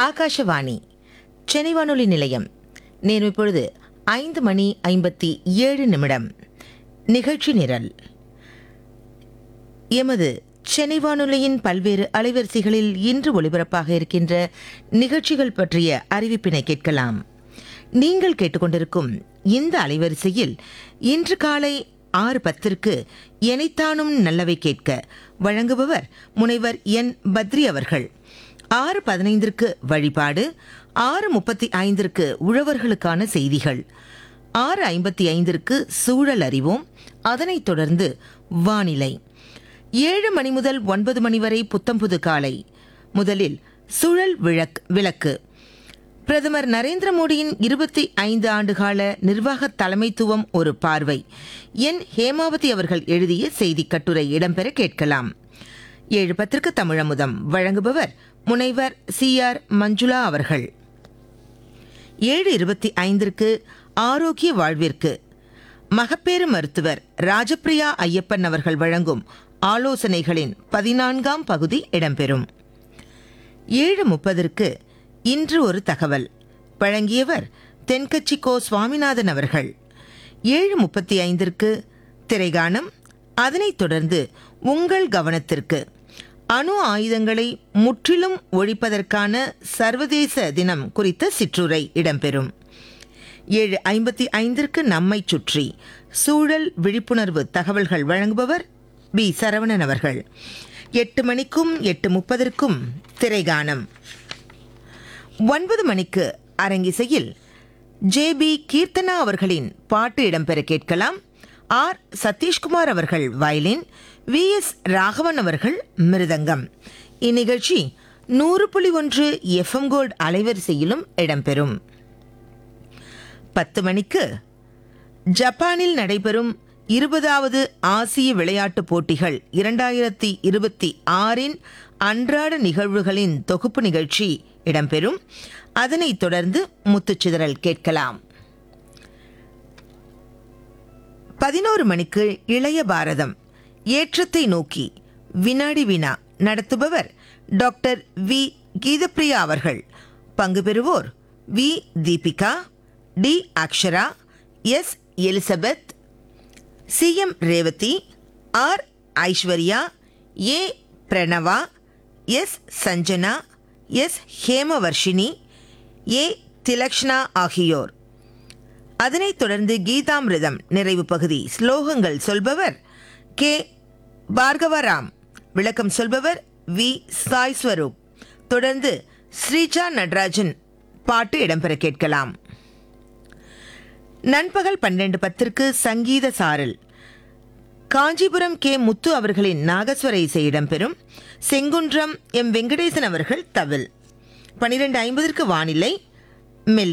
ஆகாஷவாணி சென்னை வானொலி நிலையம் நேரம் இப்பொழுது ஐந்து மணி ஐம்பத்தி ஏழு நிமிடம் நிகழ்ச்சி நிரல் எமது சென்னை வானொலியின் பல்வேறு அலைவரிசைகளில் இன்று ஒளிபரப்பாக இருக்கின்ற நிகழ்ச்சிகள் பற்றிய அறிவிப்பினை கேட்கலாம் நீங்கள் கேட்டுக்கொண்டிருக்கும் இந்த அலைவரிசையில் இன்று காலை ஆறு பத்திற்கு எனைத்தானும் நல்லவை கேட்க வழங்குபவர் முனைவர் என் பத்ரி அவர்கள் ஆறு பதினைந்திற்கு வழிபாடு ஆறு முப்பத்தி ஐந்திற்கு உழவர்களுக்கான செய்திகள் ஆறு ஐம்பத்தி ஐந்திற்கு சூழல் அறிவோம் அதனைத் தொடர்ந்து வானிலை ஏழு மணி முதல் ஒன்பது மணி வரை புத்தம்புது காலை முதலில் சுழல் விளக் விளக்கு பிரதமர் நரேந்திர மோடியின் இருபத்தி ஐந்து ஆண்டுகால நிர்வாக தலைமைத்துவம் ஒரு பார்வை என் ஹேமாவதி அவர்கள் எழுதிய செய்திக் கட்டுரை இடம்பெற கேட்கலாம் ஏழு பத்திற்கு தமிழமுதம் வழங்குபவர் முனைவர் சி ஆர் மஞ்சுளா அவர்கள் ஏழு இருபத்தி ஐந்திற்கு ஆரோக்கிய வாழ்விற்கு மகப்பேறு மருத்துவர் ராஜப்பிரியா ஐயப்பன் அவர்கள் வழங்கும் ஆலோசனைகளின் பதினான்காம் பகுதி இடம்பெறும் ஏழு முப்பதற்கு இன்று ஒரு தகவல் வழங்கியவர் தென்கட்சி கோ சுவாமிநாதன் அவர்கள் ஏழு முப்பத்தி ஐந்திற்கு திரைகானம் அதனைத் தொடர்ந்து உங்கள் கவனத்திற்கு அணு ஆயுதங்களை முற்றிலும் ஒழிப்பதற்கான சர்வதேச தினம் குறித்த சிற்றுரை இடம்பெறும் ஏழு ஐம்பத்தி ஐந்திற்கு நம்மை சுற்றி சூழல் விழிப்புணர்வு தகவல்கள் வழங்குபவர் பி சரவணன் அவர்கள் எட்டு மணிக்கும் எட்டு முப்பதற்கும் திரைகானம் ஒன்பது மணிக்கு அரங்கிசையில் ஜே பி கீர்த்தனா அவர்களின் பாட்டு இடம்பெற கேட்கலாம் ஆர் சதீஷ்குமார் அவர்கள் வயலின் வி எஸ் ராகவன் அவர்கள் மிருதங்கம் இந்நிகழ்ச்சி நூறு புள்ளி ஒன்று எஃப்எம் கோல்ட் அலைவரிசையிலும் இடம்பெறும் பத்து மணிக்கு ஜப்பானில் நடைபெறும் இருபதாவது ஆசிய விளையாட்டுப் போட்டிகள் இரண்டாயிரத்தி இருபத்தி ஆறின் அன்றாட நிகழ்வுகளின் தொகுப்பு நிகழ்ச்சி இடம்பெறும் அதனைத் தொடர்ந்து முத்துச்சிதறல் கேட்கலாம் பதினோரு மணிக்கு இளைய பாரதம் ஏற்றத்தை நோக்கி வினாடி வினா நடத்துபவர் டாக்டர் வி கீதப்பிரியா அவர்கள் பங்கு பெறுவோர் V Deepika D Akshara S Elizabeth C M Revathi R Aishwarya A Pranava S Sanjana S Hemavarshini A Thilakshna ஆகியோர் அதனைத் தொடர்ந்து கீதாமிர்தம் நிறைவு பகுதி ஸ்லோகங்கள் சொல்பவர் கே பார்கவராம் விளக்கம் சொல்பவர் வி சாய் ஸ்வரூப் தொடர்ந்து ஸ்ரீஜா நடராஜன் பாட்டு இடம்பெற கேட்கலாம் நண்பகல் பன்னிரண்டு பத்திற்கு சங்கீத சாரல் காஞ்சிபுரம் கே முத்து அவர்களின் நாகஸ்வர இசை இடம்பெறும் செங்குன்றம் எம் வெங்கடேசன் அவர்கள் தவில் பனிரெண்டு ஐம்பதற்கு வானிலை மெல்லி